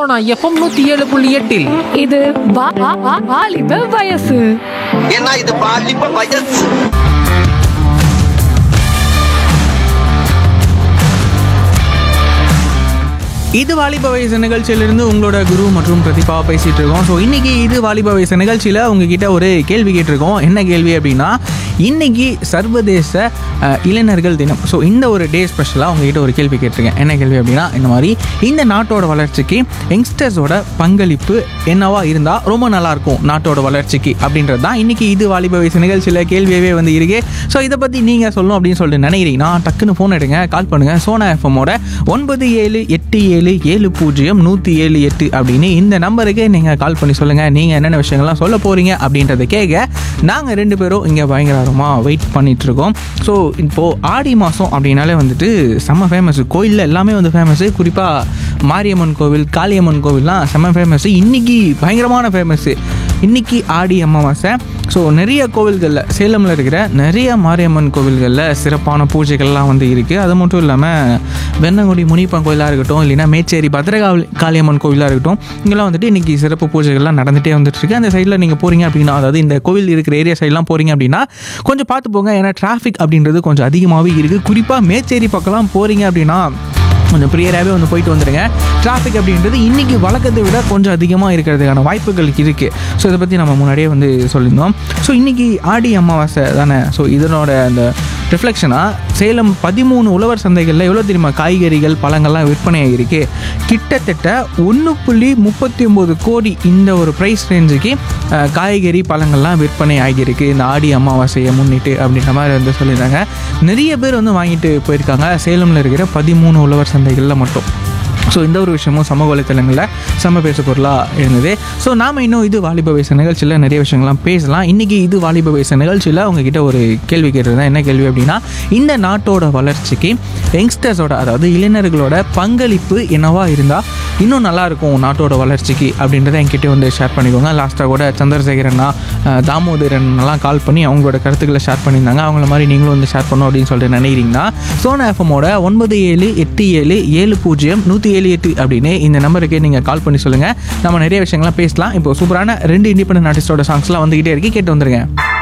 Sona FM நூத்தி ஏழு புள்ளி எட்டில் இது வா- வா- வா- வாலிப வயசு ஏன்னா இது பாலிப்ப வயசு இது வாலிப வயசு நிகழ்ச்சியிலிருந்து உங்களோட குரு மற்றும் பிரதிபா பேசிட்டு இருக்கோம் ஸோ இன்னைக்கு இது வாலிப வயசு நிகழ்ச்சியில் உங்ககிட்ட ஒரு கேள்வி கேட்டிருக்கோம் என்ன கேள்வி அப்படின்னா இன்னைக்கு சர்வதேச அஹ், இளைஞர்கள் தினம் ஸோ இந்த ஒரு டே ஸ்பெஷலாக உங்ககிட்ட ஒரு கேள்வி கேட்டிருக்கேன் என்ன கேள்வி அப்படின்னா இந்த மாதிரி இந்த நாட்டோட வளர்ச்சிக்கு யங்ஸ்டர்ஸோட பங்களிப்பு என்னவா இருந்தால் ரொம்ப நல்லா இருக்கும் நாட்டோட வளர்ச்சிக்கு அப்படின்றது தான் இன்னைக்கு இது வாலிப வயசு நிகழ்ச்சியில் கேள்வியவே வந்து இருக்கு ஸோ இதை பற்றி நீங்கள் சொல்லணும் அப்படின்னு சொல்லிட்டு நினைக்கிறீங்கன்னா டக்குன்னு ஃபோன் எடுங்க கால் பண்ணுங்கள் சோனா எஃப்எம்மோட ஒன்பது ஏழு எட்டு ஏழு ஏழு பூஜ்ஜியம் நூற்றி ஏழு எட்டு அப்படின்னு இந்த நம்பருக்கு நீங்கள் கால் பண்ணி சொல்லுங்கள் நீங்கள் என்னென்ன விஷயங்கள்லாம் சொல்ல போகிறீங்க அப்படின்றத கேட்க நாங்கள் ரெண்டு பேரும் இங்கே பயங்கரமாக வெயிட் பண்ணிட்டு இருக்கோம் ஸோ இப்போது ஆடி மாதம் அப்படின்னாலே வந்துட்டு செம்ம ஃபேமஸ் கோயிலில் எல்லாமே வந்து ஃபேமஸ்ஸு குறிப்பாக மாரியம்மன் கோவில் காளியம்மன் கோவில்லாம் செம்ம ஃபேமஸ் இன்னைக்கு பயங்கரமான ஃபேமஸ்ஸு இன்னைக்கு ஆடி அமாவாசை ஸோ நிறைய கோவில்களில் சேலமில் இருக்கிற நிறைய மாரியம்மன் கோவில்களில் சிறப்பான பூஜைகள்லாம் வந்து இருக்குது அது மட்டும் இல்லாமல் வெண்ணங்குடி முனிப்பன் கோயிலாக இருக்கட்டும் இல்லைன்னா மேச்சேரி பத்ரகாளி காளியம்மன் கோவிலாக இருக்கட்டும் இங்கெல்லாம் வந்துட்டு இன்றைக்கி சிறப்பு பூஜைகள்லாம் நடந்துகிட்டே வந்துட்டு இருக்கு அந்த சைடில் நீங்கள் போகிறீங்க அப்படின்னா அதாவது இந்த கோவில் இருக்கிற ஏரியா சைட்லாம் போகிறீங்க அப்படின்னா கொஞ்சம் பார்த்து போங்க ஏன்னா டிராஃபிக் அப்படின்றது கொஞ்சம் அதிகமாகவே இருக்குது குறிப்பாக மேச்சேரி பக்கம்லாம் போகிறீங்க அப்படின்னா கொஞ்சம் ப்ரியராகவே வந்து போயிட்டு வந்துடுங்க டிராஃபிக் அப்படின்றது இன்றைக்கி வழக்கத்தை விட கொஞ்சம் அதிகமாக இருக்கிறதுக்கான வாய்ப்புகள் இருக்குது ஸோ இதை பற்றி நம்ம முன்னாடியே வந்து சொல்லியிருந்தோம் ஸோ இன்றைக்கி ஆடி அமாவாசை தானே ஸோ இதனோட அந்த ரிஃப்ளெக்ஷனாக சேலம் பதிமூணு உழவர் சந்தைகளில் எவ்வளோ தெரியுமா காய்கறிகள் பழங்கள்லாம் விற்பனையாக இருக்கு கிட்டத்தட்ட ஒன்று புள்ளி முப்பத்தி ஒம்பது கோடி இந்த ஒரு ப்ரைஸ் ரேஞ்சுக்கு அஹ், காய்கறி பழங்கள்லாம் விற்பனை ஆகியிருக்கு இந்த ஆடி அமாவாசையை முன்னிட்டு அப்படின்ற மாதிரி வந்து சொல்லியிருந்தாங்க நிறைய பேர் வந்து வாங்கிட்டு போயிருக்காங்க சேலமில் இருக்கிற பதிமூணு உழவர் சந்தைகளில் மட்டும் ஸோ இந்த ஒரு விஷயமும் சமூக வலைத்தளங்களில் செம்ம பேச பொருளாக இருந்தது ஸோ நாம் இன்னும் இது வாலிப வயசு நிகழ்ச்சியில் நிறைய விஷயங்கள்லாம் பேசலாம் இன்றைக்கி இது வாலிப வயசு நிகழ்ச்சியில் உங்ககிட்ட ஒரு கேள்வி கேட்டிருந்தேன் என்ன கேள்வி அப்படின்னா இந்த நாட்டோட வளர்ச்சிக்கு யங்ஸ்டர்ஸோட அதாவது இளைஞர்களோட பங்களிப்பு என்னவா இருந்தால் இன்னும் நல்லா இருக்கும் நாட்டோட வளர்ச்சிக்கு அப்படின்றத என்கிட்ட வந்து ஷேர் பண்ணிக்கோங்க லாஸ்ட்டாக கூட சந்திரசேகரண்ணா அஹ், தாமோதரன் எல்லாம் கால் பண்ணி அவங்களோட கருத்துக்களை ஷேர் பண்ணியிருந்தாங்க அவங்கள மாதிரி நீங்களும் வந்து ஷேர் பண்ணணும் அப்படின்னு சொல்லிட்டு நினைக்கிறீங்கன்னா சோனா எஃப்எம்மோட ஒன்பது ஏழு எட்டு ஏழு ஏழு பூஜ்ஜியம் நூற்றி ஏழு எட்டு அப்படின்னு இந்த நம்பருக்கு நீங்கள் கால் பண்ணி சொல்லுங்கள் நம்ம நிறைய விஷயங்கள்லாம் பேசலாம் இப்போ சூப்பரான ரெண்டு இண்டிபெண்டன்ட் ஆர்டிஸ்டோட சாங்ஸ்லாம் வந்துகிட்டே இருக்கு கேட்டு வந்துருங்க